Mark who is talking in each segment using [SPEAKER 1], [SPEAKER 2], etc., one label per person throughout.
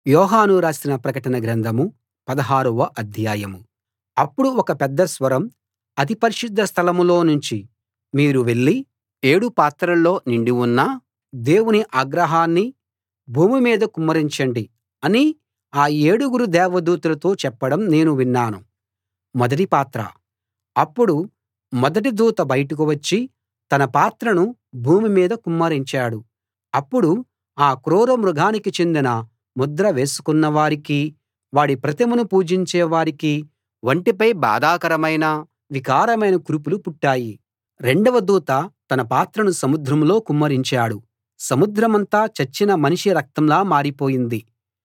[SPEAKER 1] యోహాను రాసిన ప్రకటన గ్రంథం పదహారవ అధ్యాయం అప్పుడు ఒక పెద్ద స్వరం అతి పరిశుద్ధ స్థలం లో నుంచి మీరు వెళ్లి ఏడు పాత్రల్లో నిండి ఉన్న దేవుని ఆగ్రహాన్ని భూమి మీద కుమ్మరించండి అని ఆ ఏడుగురు దేవదూతలతో చెప్పడం నేను విన్నాను మొదటి పాత్ర అప్పుడు మొదటి దూత బయటకు వచ్చి తన పాత్రను భూమి మీద కుమ్మరించాడు అప్పుడు ఆ క్రూర మృగానికి చెందిన ముద్ర వేసుకున్న వారికీ వాడి ప్రతిమను పూజించే వారికీ ఒంటిపై బాధాకరమైన వికారమైన కురుపులు పుట్టాయి రెండవ దూత తన పాత్రను సముద్రంలో కుమ్మరించాడు సముద్రమంతా చచ్చిన మనిషి రక్తంలా మారిపోయింది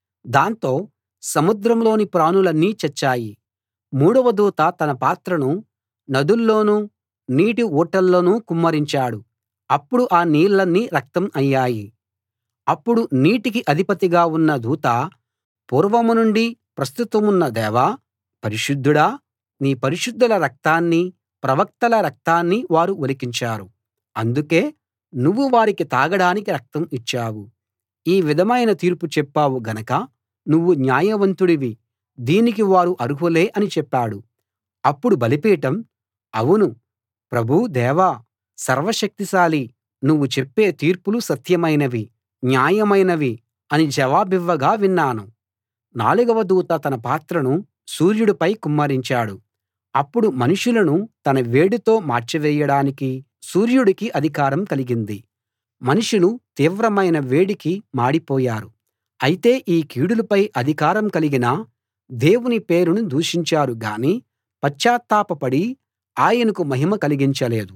[SPEAKER 1] దాంతో సముద్రంలోని ప్రాణులన్నీ చచ్చాయి మూడవ దూత తన పాత్రను నదుల్లోనూ నీటి ఊటల్లోనూ కుమ్మరించాడు అప్పుడు ఆ నీళ్లన్నీ రక్తం అయ్యాయి అప్పుడు నీటికి అధిపతిగా ఉన్న దూత పూర్వం నుండి ప్రస్తుతమున్న దేవా పరిశుద్ధుడా నీ పరిశుద్ధుల రక్తాన్నీ ప్రవక్తల రక్తాన్నీ వారు ఒలికించారు అందుకే నువ్వు వారికి తాగడానికి రక్తం ఇచ్చావు ఈ విధమైన తీర్పు చెప్పావు గనక నువ్వు న్యాయవంతుడివి దీనికి వారు అర్హులే అని చెప్పాడు అప్పుడు బలిపీఠం అవును ప్రభూ దేవా సర్వశక్తిశాలీ నువ్వు చెప్పే తీర్పులు సత్యమైనవి న్యాయమైనవి అని జవాబివ్వగా విన్నాను నాలుగవ దూత తన పాత్రను సూర్యుడిపై కుమ్మరించాడు అప్పుడు మనుషులను తన వేడితో మార్చివేయడానికి సూర్యుడికి అధికారం కలిగింది మనుషులు తీవ్రమైన వేడికి మాడిపోయారు అయితే ఈ కీడులపై అధికారం కలిగిన దేవుని పేరును దూషించారు గాని పశ్చాత్తాపపడి ఆయనకు మహిమ కలిగించలేదు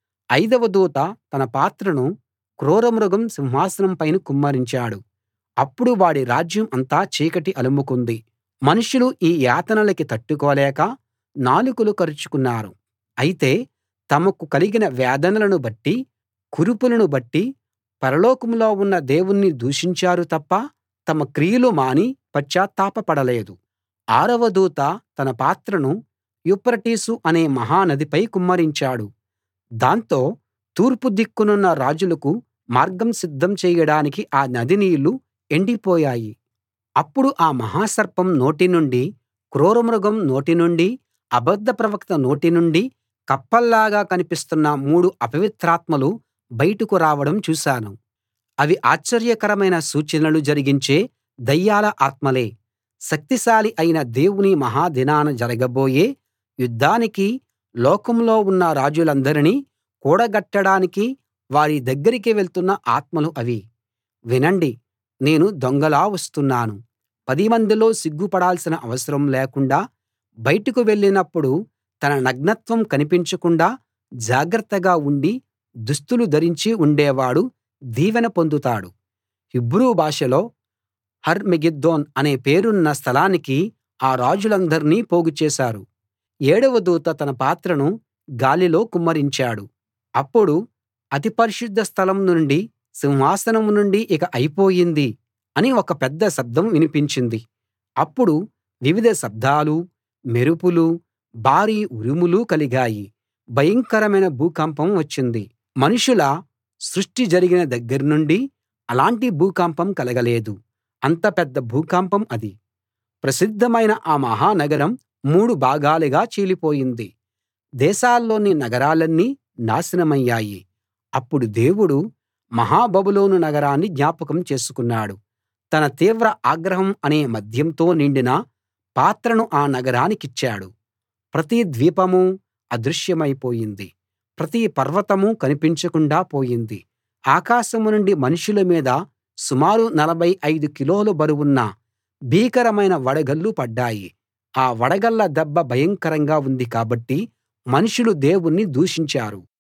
[SPEAKER 1] ఐదవ దూత తన పాత్రను క్రూరమృగం సింహాసనం పైన కుమ్మరించాడు అప్పుడు వాడి రాజ్యం అంతా చీకటి అలుముకుంది మనుషులు ఈ యాతనలకి తట్టుకోలేక నాలుకలు కరుచుకున్నారు అయితే తమకు కలిగిన వేదనలను బట్టి కురుపులను బట్టి పరలోకంలో ఉన్న దేవుణ్ణి దూషించారు తప్ప తమ క్రియలు మాని పశ్చాత్తాపపడలేదు ఆరవ దూత తన పాత్రను యూఫ్రటీసు అనే మహా నదిపై కుమ్మరించాడు దాంతో తూర్పు దిక్కునున్న రాజులకు మార్గం సిద్ధం చేయడానికి ఆ నది నీళ్లు ఎండిపోయాయి అప్పుడు ఆ మహాసర్పం నోటి నుండి క్రూరమృగం నోటి నుండి అబద్ధ ప్రవక్త నోటి నుండి కప్పల్లాగా కనిపిస్తున్న మూడు అపవిత్రాత్మలు బయటకు రావడం చూశాను అవి ఆశ్చర్యకరమైన సూచనలు జరిగించే దయ్యాల ఆత్మలే శక్తిశాలి అయిన దేవుని మహా దినాన జరగబోయే యుద్ధానికి లోకంలో ఉన్న రాజులందరినీ కూడగట్టడానికి వారి దగ్గరికి వెళ్తున్న ఆత్మలు అవి వినండి నేను దొంగలా వస్తున్నాను పదిమందిలో సిగ్గుపడాల్సిన అవసరం లేకుండా బయటకు వెళ్ళినప్పుడు తన నగ్నత్వం కనిపించకుండా జాగ్రత్తగా ఉండి దుస్తులు ధరించి ఉండేవాడు దీవెన పొందుతాడు హీబ్రూ భాషలో హర్ మెగిద్దోన్ అనే పేరున్న స్థలానికి ఆ రాజులందర్నీ పోగు చేశారు ఏడవ దూత తన పాత్రను గాలిలో కుమ్మరించాడు అప్పుడు అతి పరిశుద్ధ స్థలం నుండి సింహాసనం నుండి ఇక అయిపోయింది అని ఒక పెద్ద శబ్దం వినిపించింది అప్పుడు వివిధ శబ్దాలూ మెరుపులూ భారీ ఉరుములూ కలిగాయి భయంకరమైన భూకంపం వచ్చింది మనుషుల సృష్టి జరిగిన దగ్గర్నుండి అలాంటి భూకంపం కలగలేదు అంత పెద్ద భూకంపం అది ప్రసిద్ధమైన ఆ మహానగరం మూడు భాగాలుగా చీలిపోయింది దేశాల్లోని నగరాలన్నీ నాశనమయ్యాయి అప్పుడు దేవుడు మహా బబులోను నగరాన్ని జ్ఞాపకం చేసుకున్నాడు తన తీవ్ర ఆగ్రహం అనే మద్యంతో నిండిన పాత్రను ఆ నగరానికిచ్చాడు ప్రతి ద్వీపమూ అదృశ్యమైపోయింది ప్రతి పర్వతమూ కనిపించకుండా పోయింది ఆకాశం నుండి మనుషుల మీద సుమారు నలభై ఐదు కిలోల బరువున్న భీకరమైన వడగళ్ళు పడ్డాయి ఆ వడగళ్ళ దెబ్బ భయంకరంగా ఉంది కాబట్టి మనుషులు దేవుణ్ణి దూషించారు